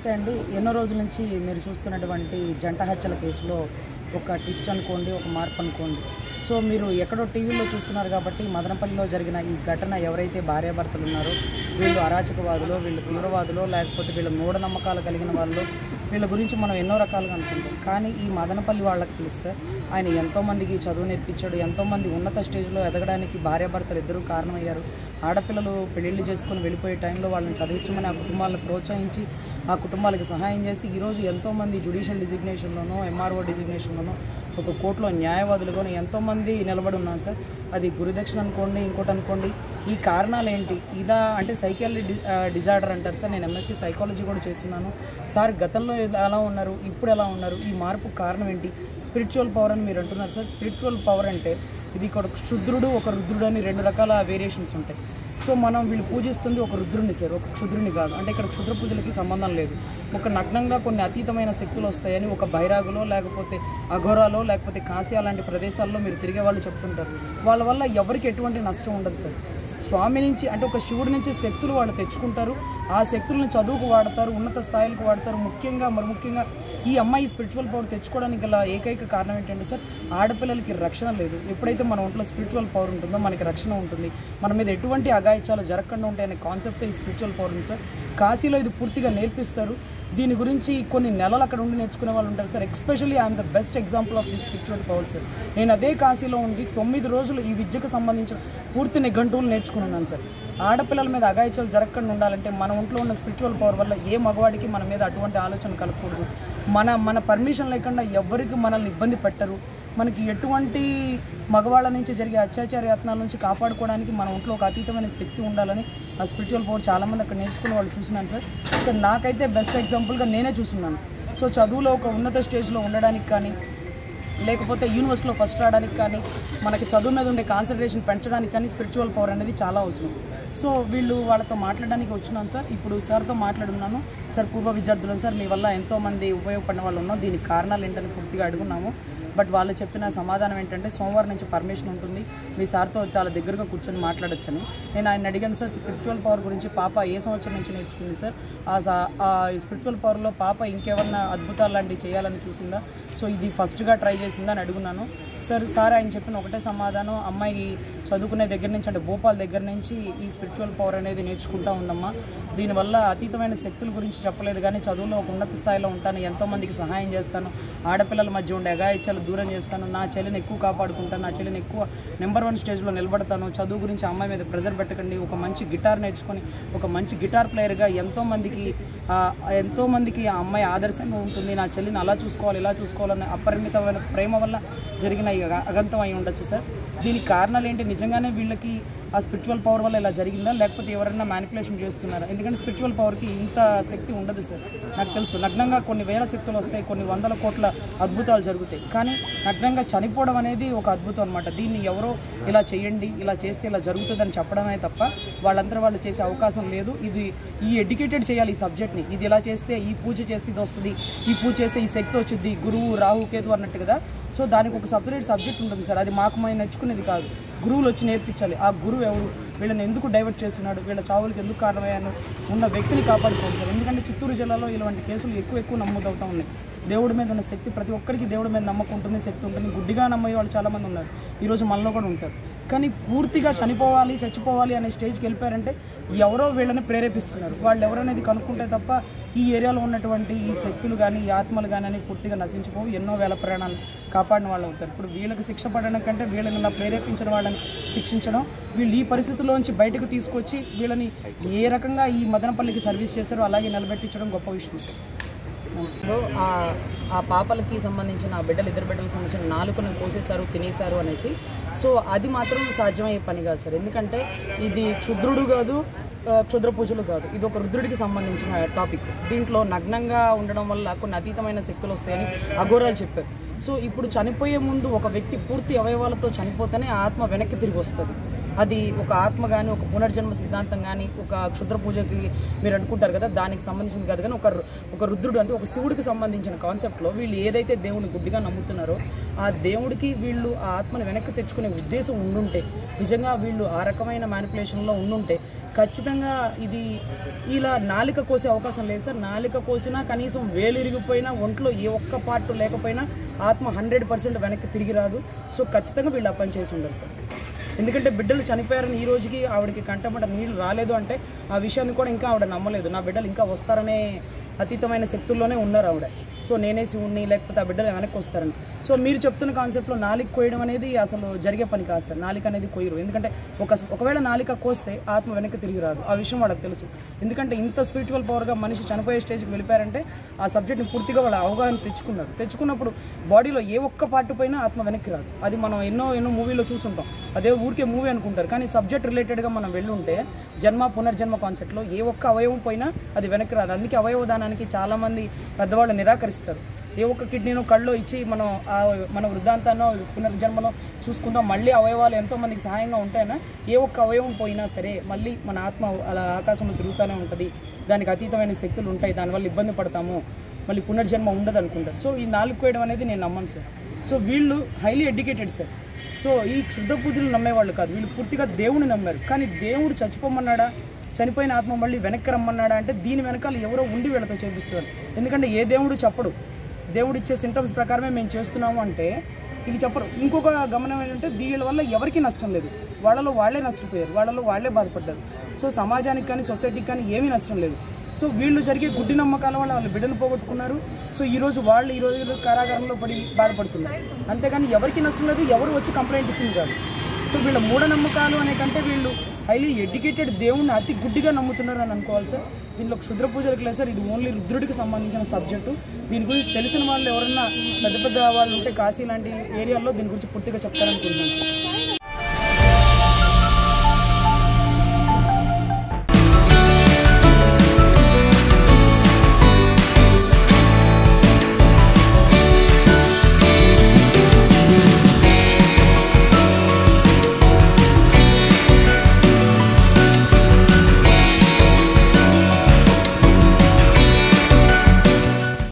నమస్తే అండి ఎన్నో రోజుల నుంచి మీరు చూస్తున్నటువంటి జంట హత్యల కేసులో ఒక ట్విస్ట్ అనుకోండి ఒక మార్పు అనుకోండి సో మీరు ఎక్కడో టీవీలో చూస్తున్నారు కాబట్టి మదనపల్లిలో జరిగిన ఈ ఘటన ఎవరైతే భార్యాభర్తలు ఉన్నారో వీళ్ళు అరాచకవాదులో వీళ్ళు తీవ్రవాదులో లేకపోతే వీళ్ళ మూఢనమ్మకాలు కలిగిన వాళ్ళు వీళ్ళ గురించి మనం ఎన్నో రకాలుగా అనుకుంటాం కానీ ఈ మదనపల్లి వాళ్ళకి తెలిస్తే ఆయన ఎంతోమందికి చదువు నేర్పించాడు ఎంతోమంది ఉన్నత స్టేజ్లో ఎదగడానికి భార్యాభర్తలు ఇద్దరూ కారణమయ్యారు ఆడపిల్లలు పెళ్ళిళ్ళు చేసుకొని వెళ్ళిపోయే టైంలో వాళ్ళని చదివించమని ఆ కుటుంబాలను ప్రోత్సహించి ఆ కుటుంబాలకు సహాయం చేసి ఈరోజు ఎంతోమంది జుడిషియల్ డిజిగ్నేషన్లోనో ఎంఆర్ఓ డిజిగ్నేషన్లోనో ఒక కోర్టులో న్యాయవాదులుగాను ఎంతోమంది నిలబడి ఉన్నాం సార్ అది గురుదక్షిణ అనుకోండి ఇంకోటి అనుకోండి ఈ కారణాలు ఏంటి ఇలా అంటే సైకాలజీ డిజార్డర్ అంటారు సార్ నేను ఎంఎస్సీ సైకాలజీ కూడా చేస్తున్నాను సార్ గతంలో ఎలా- ఎలా ఉన్నారు ఇప్పుడు ఎలా ఉన్నారు ఈ మార్పు కారణం ఏంటి స్పిరిచువల్ పవర్ అని మీరు అంటున్నారు సార్ స్పిరిచువల్ పవర్ అంటే ఇది ఇక్కడ ఒక క్షుద్రుడు ఒక రుద్రుడు అని రెండు రకాల వేరియేషన్స్ ఉంటాయి సో మనం వీళ్ళు పూజిస్తుంది ఒక రుద్రుడిని సార్ ఒక క్షుద్రుని కాదు అంటే ఇక్కడ క్షుద్ర పూజలకి సంబంధం లేదు ఒక నగ్నంగా కొన్ని అతీతమైన శక్తులు వస్తాయని ఒక బైరాగులో లేకపోతే అఘోరాలో లేకపోతే కాశీ అలాంటి ప్రదేశాల్లో మీరు తిరిగే వాళ్ళు చెప్తుంటారు వాళ్ళ వల్ల ఎవరికి ఎటువంటి నష్టం ఉండదు సార్ స్వామి నుంచి అంటే ఒక శివుడి నుంచి శక్తులు వాళ్ళు తెచ్చుకుంటారు ఆ శక్తులను చదువుకు వాడతారు ఉన్నత స్థాయిలకు వాడతారు ముఖ్యంగా మరి ముఖ్యంగా ఈ అమ్మాయి స్పిరిచువల్ పవర్ తెచ్చుకోవడానికి గల ఏకైక కారణం ఏంటంటే సార్ ఆడపిల్లలకి రక్షణ లేదు ఎప్పుడైతే మన ఒంట్లో స్పిరిచువల్ పవర్ ఉంటుందో మనకి రక్షణ ఉంటుంది మన మీద ఎటువంటి అగాయిత్యాలు జరగకుండా ఉంటాయనే కాన్సెప్ట్ ఈ స్పిరిచువల్ పవర్ ఉంది సార్ కాశీలో ఇది పూర్తిగా నేర్పిస్తారు దీని గురించి కొన్ని నెలలు అక్కడ ఉండి నేర్చుకునే వాళ్ళు ఉంటారు sir especially I'm the best example of the spiritual power sir నేను అదే కాశీలో ఉండి తొమ్మిది రోజులు ఈ విద్యకు సంబంధించిన పూర్తి నిఘంటువులు నేర్చుకున్నాను సార్ ఆడపిల్లల మీద అగాయిత్యాలు జరగకుండా ఉండాలంటే మన ఒంట్లో ఉన్న స్పిరిచువల్ పవర్ వల్ల ఏ మగవాడికి మన మీద అటువంటి ఆలోచన కలగకూడదు మన మన పర్మిషన్ లేకుండా ఎవరికి మనల్ని ఇబ్బంది పెట్టరు మనకి ఎటువంటి మగవాళ్ళ నుంచి జరిగే అత్యాచార యత్నాల నుంచి కాపాడుకోవడానికి మన ఒంట్లో ఒక అతీతమైన శక్తి ఉండాలని ఆ స్పిరిచువల్ పవర్ చాలామంది అక్కడ నేర్చుకునే వాళ్ళు చూస్తున్నాను సార్ సో నాకైతే బెస్ట్ ఎగ్జాంపుల్గా నేనే చూస్తున్నాను సో చదువులో ఒక ఉన్నత స్టేజ్లో ఉండడానికి కానీ లేకపోతే యూనివర్సిటీలో ఫస్ట్ రావడానికి కానీ మనకి చదువు మీద ఉండే కాన్సన్ట్రేషన్ పెంచడానికి కానీ స్పిరిచువల్ పవర్ అనేది చాలా అవసరం సో వీళ్ళు వాళ్ళతో మాట్లాడడానికి వచ్చినాను సార్ ఇప్పుడు సార్తో మాట్లాడున్నాను సార్ పూర్వ విద్యార్థులను సార్ మీ వల్ల ఎంతోమంది ఉపయోగపడిన వాళ్ళు ఉన్నాం దీనికి కారణాలు ఏంటని పూర్తిగా అడుగున్నాము బట్ వాళ్ళు చెప్పిన సమాధానం ఏంటంటే సోమవారం నుంచి పర్మిషన్ ఉంటుంది మీ సార్తో చాలా దగ్గరగా కూర్చొని మాట్లాడొచ్చని నేను ఆయన అడిగాను సార్ స్పిరిచువల్ పవర్ గురించి పాప ఏ సంవత్సరం నుంచి నేర్చుకుంది సార్ ఆ సా- ఆ స్పిరిచువల్ పవర్లో పాప ఇంకేమన్నా అద్భుతాలు లాంటివి చేయాలని చూసిందా సో ఇది ఫస్ట్గా ట్రై చేసిందా అని అడుగున్నాను సార్ సార్ ఆయన చెప్పిన ఒకటే సమాధానం అమ్మాయి చదువుకునే దగ్గర నుంచి అంటే భోపాల్ దగ్గర నుంచి ఈ స్పిరిచువల్ పవర్ అనేది నేర్చుకుంటా ఉందమ్మా దీనివల్ల అతీతమైన శక్తుల గురించి చెప్పలేదు కానీ చదువులో ఒక ఉన్నత స్థాయిలో ఉంటాను ఎంతోమందికి సహాయం చేస్తాను ఆడపిల్లల మధ్య ఉండే అగాయిత్యాలు దూరం చేస్తాను నా చెల్లిని ఎక్కువ కాపాడుకుంటాను నా చెల్లిని ఎక్కువ నెంబర్ వన్ స్టేజ్లో నిలబడతాను చదువు గురించి ఆ అమ్మాయి మీద ప్రెజర్ పెట్టకండి ఒక మంచి గిటార్ నేర్చుకొని ఒక మంచి గిటార్ ప్లేయర్గా ఎంతోమందికి ఆ, ఎంతోమందికి ఆ అమ్మాయి ఆదర్శంగా ఉంటుంది నా చెల్లిని అలా చూసుకోవాలి ఇలా చూసుకోవాలనే అపరిమితమైన ప్రేమ వల్ల జరిగిన ఈ అగ- అగంతం అయి ఉండొచ్చు సార్ దీనికి కారణాలు ఏంటి నిజంగానే వీళ్ళకి ఆ స్పిరిచువల్ పవర్ వల్ల ఇలా జరిగిందా లేకపోతే ఎవరైనా మ్యానిపులేషన్ చేస్తున్నారా ఎందుకంటే స్పిరిచువల్ పవర్కి ఇంత శక్తి ఉండదు సార్ నాకు తెలుసు నగ్నంగా కొన్ని వేల శక్తులు వస్తాయి కొన్ని వందల కోట్ల అద్భుతాలు జరుగుతాయి కానీ నగ్నంగా చనిపోవడం అనేది ఒక అద్భుతం అనమాట దీన్ని ఎవరో ఇలా చేయండి ఇలా చేస్తే ఇలా జరుగుతుందని చెప్పడమే తప్ప వాళ్ళంతా వాళ్ళు చేసే అవకాశం లేదు ఇది ఈ ఎడ్యుకేటెడ్ చేయాలి ఈ సబ్జెక్ట్ని ఇది ఇలా చేస్తే ఈ పూజ చేస్తే ఇది వస్తుంది ఈ పూజ చేస్తే ఈ శక్తి వచ్చింది గురువు రాహు కేతు అన్నట్టు కదా సో దానికి ఒక సపరేట్ సబ్జెక్ట్ ఉంటుంది సార్ అది మాకు మేము నేర్చుకునేది కాదు గురువులు వచ్చి నేర్పించాలి ఆ గురువు ఎవరు వీళ్ళని ఎందుకు డైవర్ట్ చేస్తున్నాడు వీళ్ళ చావులకు ఎందుకు కారణమయ్యాను ఉన్న వ్యక్తిని కాపాడుకోవాలి సార్ ఎందుకంటే చిత్తూరు జిల్లాలో ఇలాంటి కేసులు ఎక్కువ ఎక్కువ నమోదవుతూ ఉన్నాయి దేవుడి మీద ఉన్న శక్తి ప్రతి ఒక్కరికి దేవుడి మీద నమ్మకం ఉంటుంది శక్తి ఉంటుంది గుడ్డిగా నమ్మయ్యే వాళ్ళు చాలామంది ఉన్నారు ఈరోజు మనలో కూడా ఉంటారు కానీ పూర్తిగా చనిపోవాలి చచ్చిపోవాలి అనే స్టేజ్కి వెళ్ళిపోయారంటే ఎవరో వీళ్ళని ప్రేరేపిస్తున్నారు వాళ్ళు ఎవరనేది కనుక్కుంటే తప్ప ఈ ఏరియాలో ఉన్నటువంటి ఈ శక్తులు కానీ ఈ ఆత్మలు కానీ అని పూర్తిగా నశించిపోవు ఎన్నో వేల ప్రాణాలు కాపాడిన వాళ్ళు అవుతారు ఇప్పుడు వీళ్ళకి శిక్ష పడడం కంటే వీళ్ళని ఇలా ప్రేరేపించిన వాళ్ళని శిక్షించడం వీళ్ళు ఈ పరిస్థితుల్లోంచి బయటకు తీసుకొచ్చి వీళ్ళని ఏ రకంగా ఈ మదనపల్లికి సర్వీస్ చేస్తారో అలాగే నిలబెట్టించడం గొప్ప విషయం సార్ సో ఆ ఆ పాపలకి సంబంధించిన ఆ బిడ్డలు ఇద్దరు బిడ్డలకు సంబంధించిన నాలుకను కోసేశారు తినేశారు అనేసి సో అది మాత్రం సాధ్యమయ్యే పని కాదు సార్ ఎందుకంటే ఇది క్షుద్రుడు కాదు ఆ, క్షుద్ర పూజలు కాదు ఇది ఒక రుద్రుడికి సంబంధించిన టాపిక్ దీంట్లో నగ్నంగా ఉండడం వల్ల కొన్ని అతీతమైన శక్తులు వస్తాయని అఘోరాలు చెప్పారు సో ఇప్పుడు చనిపోయే ముందు ఒక వ్యక్తి పూర్తి అవయవాలతో చనిపోతేనే ఆ ఆత్మ వెనక్కి తిరిగి వస్తుంది అది ఒక ఆత్మ కానీ ఒక పునర్జన్మ సిద్ధాంతం కానీ ఒక క్షుద్ర పూజకి మీరు అనుకుంటారు కదా దానికి సంబంధించింది కాదు కానీ ఒక రు- ఒక రుద్రుడు అంటే ఒక శివుడికి సంబంధించిన కాన్సెప్ట్లో వీళ్ళు ఏదైతే దేవుని గుడ్డిగా నమ్ముతున్నారో ఆ దేవుడికి వీళ్ళు ఆ ఆత్మను వెనక్కి తెచ్చుకునే ఉద్దేశం ఉండుంటే నిజంగా వీళ్ళు ఆ రకమైన మ్యానిపులేషన్లో ఉండుంటే ఖచ్చితంగా ఇది ఇలా నాలిక కోసే అవకాశం లేదు సార్ నాలిక కోసినా కనీసం వేలు ఇరిగిపోయినా ఒంట్లో ఏ ఒక్క పార్ట్ లేకపోయినా ఆత్మ హండ్రెడ్ పర్సెంట్ వెనక్కి తిరిగి రాదు సో ఖచ్చితంగా వీళ్ళు ఆ పని చేసి ఉండరు సార్ ఎందుకంటే బిడ్డలు చనిపోయారని ఈ రోజుకి ఆవిడకి కంటమట నీళ్ళు రాలేదు అంటే ఆ విషయాన్ని కూడా ఇంకా ఆవిడ నమ్మలేదు నా బిడ్డలు ఇంకా వస్తారనే అతీతమైన శక్తుల్లోనే ఉన్నారు ఆవిడ సో నేనే శివుణ్ణి లేకపోతే ఆ బిడ్డలు వెనక్కి వస్తారని సో మీరు చెప్తున్న కాన్సెప్ట్లో నాలిక కోయడం అనేది అసలు జరిగే పని కాదు సార్ నాలిక అనేది కొయ్యరు ఎందుకంటే ఒక ఒకవేళ నాలిక కోస్తే ఆత్మ వెనక్కి తిరిగి రాదు ఆ విషయం వాళ్ళకి తెలుసు ఎందుకంటే ఇంత స్పిరిచువల్ పవర్గా మనిషి చనిపోయే స్టేజ్కి వెళ్ళిపోయారంటే ఆ సబ్జెక్ట్ని పూర్తిగా వాళ్ళ అవగాహన తెచ్చుకున్నారు తెచ్చుకున్నప్పుడు బాడీలో ఏ ఒక్క పార్ట్ పైన ఆత్మ వెనక్కి రాదు అది మనం ఎన్నో ఎన్నో మూవీలో చూసుంటాం అదే ఊరికే మూవీ అనుకుంటారు కానీ సబ్జెక్ట్ రిలేటెడ్గా మనం వెళ్ళుంటే జన్మ పునర్జన్మ కాన్సెప్ట్లో ఏ ఒక్క అవయవం పోయినా అది వెనక్కి రాదు అందుకే అవయవ దానానికి చాలామంది పెద్దవాళ్ళు నిరాకరిస్తారు ఏ ఒక్క కిడ్నీనో కళ్ళు ఇచ్చి మనం ఆ మన వృద్ధాంతాన్నో పునర్జన్మలో చూసుకుందాం మళ్ళీ అవయవాలు ఎంతో మందికి సహాయంగా ఉంటాయన్నా ఏ ఒక్క అవయవం పోయినా సరే మళ్ళీ మన ఆత్మ అలా ఆకాశంలో తిరుగుతూనే ఉంటుంది దానికి అతీతమైన శక్తులు ఉంటాయి దానివల్ల ఇబ్బంది పడతాము మళ్ళీ పునర్జన్మ ఉండదు అనుకుంటారు సో ఈ నాలుగు కోయడం అనేది నేను నమ్మను సార్ సో వీళ్ళు హైలీ ఎడ్యుకేటెడ్ సార్ సో ఈ క్షుద్ర పూజలు నమ్మేవాళ్ళు కాదు వీళ్ళు పూర్తిగా దేవుని నమ్మారు కానీ దేవుడు చచ్చిపోమన్నాడా చనిపోయిన ఆత్మ మళ్ళీ వెనక్కి రమ్మన్నాడా అంటే దీని వెనకాల ఎవరో ఉండి వీళ్ళతో చేపిస్తారు ఎందుకంటే ఏ దేవుడు చెప్పడు దేవుడు ఇచ్చే సింటమ్స్ ప్రకారమే మేము చేస్తున్నాము అంటే ఇది చెప్పరు ఇంకొక గమనం ఏంటంటే దీని వల్ల ఎవరికీ నష్టం లేదు వాళ్ళలో వాళ్ళే నష్టపోయారు వాళ్ళలో వాళ్ళే బాధపడ్డారు సో సమాజానికి కానీ సొసైటీకి కానీ ఏమీ నష్టం లేదు సో వీళ్ళు జరిగే గుడ్డి నమ్మకాల వల్ల వాళ్ళ బిడ్డను పోగొట్టుకున్నారు సో ఈ రోజు వాళ్ళు ఈ రోజు కారాగారంలో పడి బాధపడుతున్నారు అంతేగాని ఎవరికి నష్టం లేదు ఎవరు వచ్చి కంప్లైంట్ ఇచ్చింది కాదు సో వీళ్ళ మూఢనమ్మకాలు అనే కంటే వీళ్ళు హైలీ ఎడ్యుకేటెడ్ దేవుణ్ణి అతి గుడ్డిగా నమ్ముతున్నారు అని అనుకోవాలి సార్ దీనిలో క్షుద్ర పూజలకు లేదు సార్ ఇది ఓన్లీ రుద్రుడికి సంబంధించిన సబ్జెక్టు దీని గురించి తెలిసిన వాళ్ళు ఎవరన్నా పెద్ద పెద్ద వాళ్ళు ఉంటే కాశీ లాంటి ఏరియాల్లో దీని గురించి పూర్తిగా చెప్తారనుకుంటున్నాను సార్